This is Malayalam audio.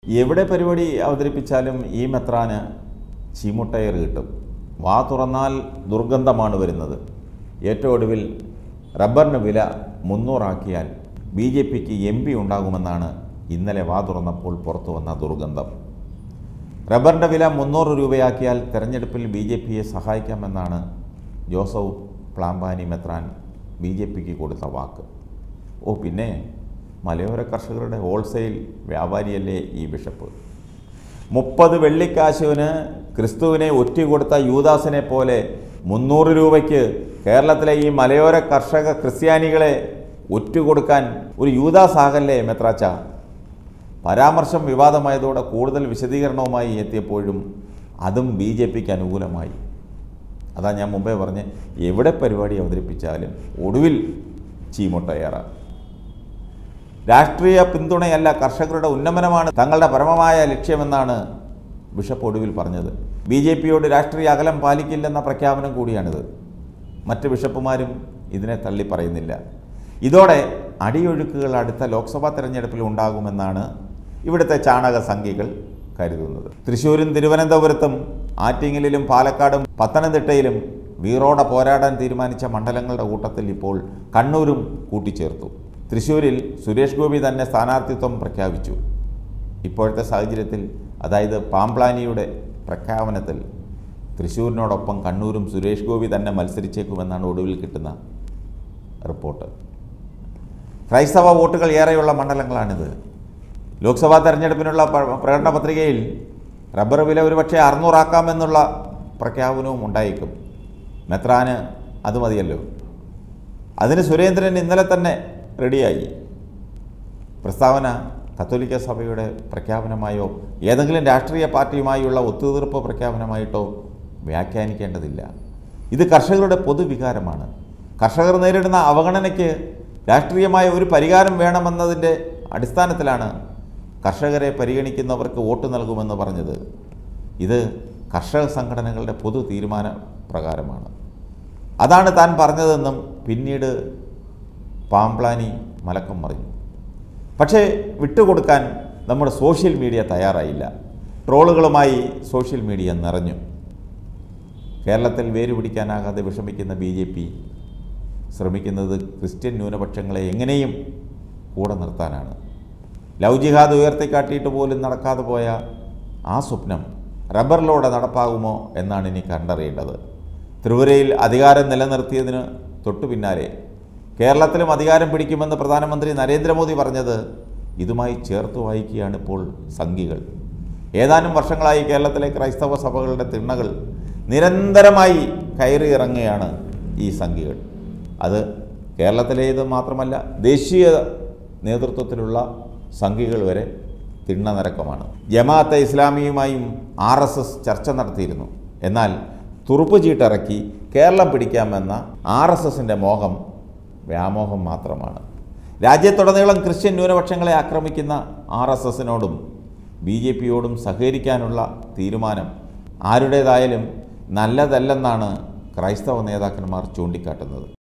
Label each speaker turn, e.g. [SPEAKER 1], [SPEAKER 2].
[SPEAKER 1] എവിടെ പരിപാടി അവതരിപ്പിച്ചാലും ഈ മെത്രാന് ചീമുട്ടയർ കിട്ടും വാ തുറന്നാൽ ദുർഗന്ധമാണ് വരുന്നത് ഏറ്റവും ഒടുവിൽ റബ്ബറിന് വില മുന്നൂറാക്കിയാൽ ബി ജെ പിക്ക് എം പി ഉണ്ടാകുമെന്നാണ് ഇന്നലെ വാ തുറന്നപ്പോൾ പുറത്തു വന്ന ദുർഗന്ധം റബ്ബറിൻ്റെ വില മുന്നൂറ് രൂപയാക്കിയാൽ തെരഞ്ഞെടുപ്പിൽ ബി ജെ പിയെ സഹായിക്കാമെന്നാണ് ജോസഫ് പ്ലാമ്പാനി മെത്രാൻ ബി ജെ പിക്ക് കൊടുത്ത വാക്ക് ഓ പിന്നെ മലയോര കർഷകരുടെ ഹോൾസെയിൽ വ്യാപാരിയല്ലേ ഈ ബിഷപ്പ് മുപ്പത് വെള്ളിക്കാശുവിന് ക്രിസ്തുവിനെ ഒറ്റ കൊടുത്ത യൂദാസിനെ പോലെ മുന്നൂറ് രൂപയ്ക്ക് കേരളത്തിലെ ഈ മലയോര കർഷക ക്രിസ്ത്യാനികളെ ഒറ്റുകൊടുക്കാൻ ഒരു യൂദാസ് ആകല്ലേ മെത്രാച്ച പരാമർശം വിവാദമായതോടെ കൂടുതൽ വിശദീകരണവുമായി എത്തിയപ്പോഴും അതും ബി ജെ പിക്ക് അനുകൂലമായി അതാ ഞാൻ മുമ്പേ പറഞ്ഞ് എവിടെ പരിപാടി അവതരിപ്പിച്ചാലും ഒടുവിൽ ചീമുട്ടയേറ രാഷ്ട്രീയ പിന്തുണയല്ല കർഷകരുടെ ഉന്നമനമാണ് തങ്ങളുടെ പരമമായ ലക്ഷ്യമെന്നാണ് ബിഷപ്പ് ഒടുവിൽ പറഞ്ഞത് ബി ജെ പിയോട് രാഷ്ട്രീയ അകലം പാലിക്കില്ലെന്ന പ്രഖ്യാപനം കൂടിയാണിത് മറ്റ് ബിഷപ്പുമാരും ഇതിനെ തള്ളി പറയുന്നില്ല ഇതോടെ അടിയൊഴുക്കുകൾ അടുത്ത ലോക്സഭാ തെരഞ്ഞെടുപ്പിൽ ഉണ്ടാകുമെന്നാണ് ഇവിടുത്തെ ചാണക സംഖ്യകൾ കരുതുന്നത് തൃശ്ശൂരും തിരുവനന്തപുരത്തും ആറ്റിങ്ങലിലും പാലക്കാടും പത്തനംതിട്ടയിലും വീറോടെ പോരാടാൻ തീരുമാനിച്ച മണ്ഡലങ്ങളുടെ കൂട്ടത്തിൽ ഇപ്പോൾ കണ്ണൂരും കൂട്ടിച്ചേർത്തു തൃശ്ശൂരിൽ സുരേഷ് ഗോപി തന്നെ സ്ഥാനാർത്ഥിത്വം പ്രഖ്യാപിച്ചു ഇപ്പോഴത്തെ സാഹചര്യത്തിൽ അതായത് പാംപ്ലാനിയുടെ പ്രഖ്യാപനത്തിൽ തൃശ്ശൂരിനോടൊപ്പം കണ്ണൂരും സുരേഷ് ഗോപി തന്നെ മത്സരിച്ചേക്കുമെന്നാണ് ഒടുവിൽ കിട്ടുന്ന റിപ്പോർട്ട് ക്രൈസ്തവ വോട്ടുകൾ ഏറെയുള്ള മണ്ഡലങ്ങളാണിത് ലോക്സഭാ തെരഞ്ഞെടുപ്പിനുള്ള പ- പ്രകടന പത്രികയിൽ റബ്ബർ വില ഒരുപക്ഷെ അറുന്നൂറാക്കാമെന്നുള്ള പ്രഖ്യാപനവും ഉണ്ടായേക്കും മെത്രാന് അത് മതിയല്ലോ അതിന് സുരേന്ദ്രൻ ഇന്നലെ തന്നെ റെഡിയായി പ്രസ്താവന കത്തോലിക്ക സഭയുടെ പ്രഖ്യാപനമായോ ഏതെങ്കിലും രാഷ്ട്രീയ പാർട്ടിയുമായുള്ള ഒത്തുതീർപ്പ് പ്രഖ്യാപനമായിട്ടോ വ്യാഖ്യാനിക്കേണ്ടതില്ല ഇത് കർഷകരുടെ പൊതുവികാരമാണ് കർഷകർ നേരിടുന്ന അവഗണനയ്ക്ക് രാഷ്ട്രീയമായ ഒരു പരിഹാരം വേണമെന്നതിൻ്റെ അടിസ്ഥാനത്തിലാണ് കർഷകരെ പരിഗണിക്കുന്നവർക്ക് വോട്ട് നൽകുമെന്ന് പറഞ്ഞത് ഇത് കർഷക സംഘടനകളുടെ പൊതു തീരുമാന പ്രകാരമാണ് അതാണ് താൻ പറഞ്ഞതെന്നും പിന്നീട് പാംപ്ലാനി മലക്കം മറിഞ്ഞു പക്ഷേ വിട്ടുകൊടുക്കാൻ നമ്മുടെ സോഷ്യൽ മീഡിയ തയ്യാറായില്ല ട്രോളുകളുമായി സോഷ്യൽ മീഡിയ നിറഞ്ഞു കേരളത്തിൽ വേരുപിടിക്കാനാകാതെ വിഷമിക്കുന്ന ബി ജെ പി ശ്രമിക്കുന്നത് ക്രിസ്ത്യൻ ന്യൂനപക്ഷങ്ങളെ എങ്ങനെയും കൂടെ നിർത്താനാണ് ലവ് ജിഹാദ് ഉയർത്തിക്കാട്ടിയിട്ട് പോലും നടക്കാതെ പോയ ആ സ്വപ്നം റബ്ബറിലൂടെ നടപ്പാകുമോ എന്നാണ് ഇനി കണ്ടറിയേണ്ടത് ത്രിപുരയിൽ അധികാരം നിലനിർത്തിയതിന് തൊട്ടു പിന്നാലെ കേരളത്തിലും അധികാരം പിടിക്കുമെന്ന് പ്രധാനമന്ത്രി നരേന്ദ്രമോദി പറഞ്ഞത് ഇതുമായി ചേർത്ത് വായിക്കുകയാണ് ഇപ്പോൾ സംഘികൾ ഏതാനും വർഷങ്ങളായി കേരളത്തിലെ ക്രൈസ്തവ സഭകളുടെ തിണ്ണകൾ നിരന്തരമായി കയറി ഇറങ്ങുകയാണ് ഈ സംഘികൾ അത് കേരളത്തിലേത് മാത്രമല്ല ദേശീയ നേതൃത്വത്തിലുള്ള സംഘികൾ വരെ തിണ്ണ നിരക്കമാണ് ജമാഅത്തെ ഇസ്ലാമിയുമായും ആർ എസ് എസ് ചർച്ച നടത്തിയിരുന്നു എന്നാൽ തുറുപ്പ് ചീട്ടിറക്കി കേരളം പിടിക്കാമെന്ന ആർ എസ് എസിൻ്റെ മോഹം വ്യാമോഹം മാത്രമാണ് രാജ്യത്തുടനീളം ക്രിസ്ത്യൻ ന്യൂനപക്ഷങ്ങളെ ആക്രമിക്കുന്ന ആർ എസ് എസിനോടും ബി ജെ പിയോടും സഹകരിക്കാനുള്ള തീരുമാനം ആരുടേതായാലും നല്ലതല്ലെന്നാണ് ക്രൈസ്തവ നേതാക്കന്മാർ ചൂണ്ടിക്കാട്ടുന്നത്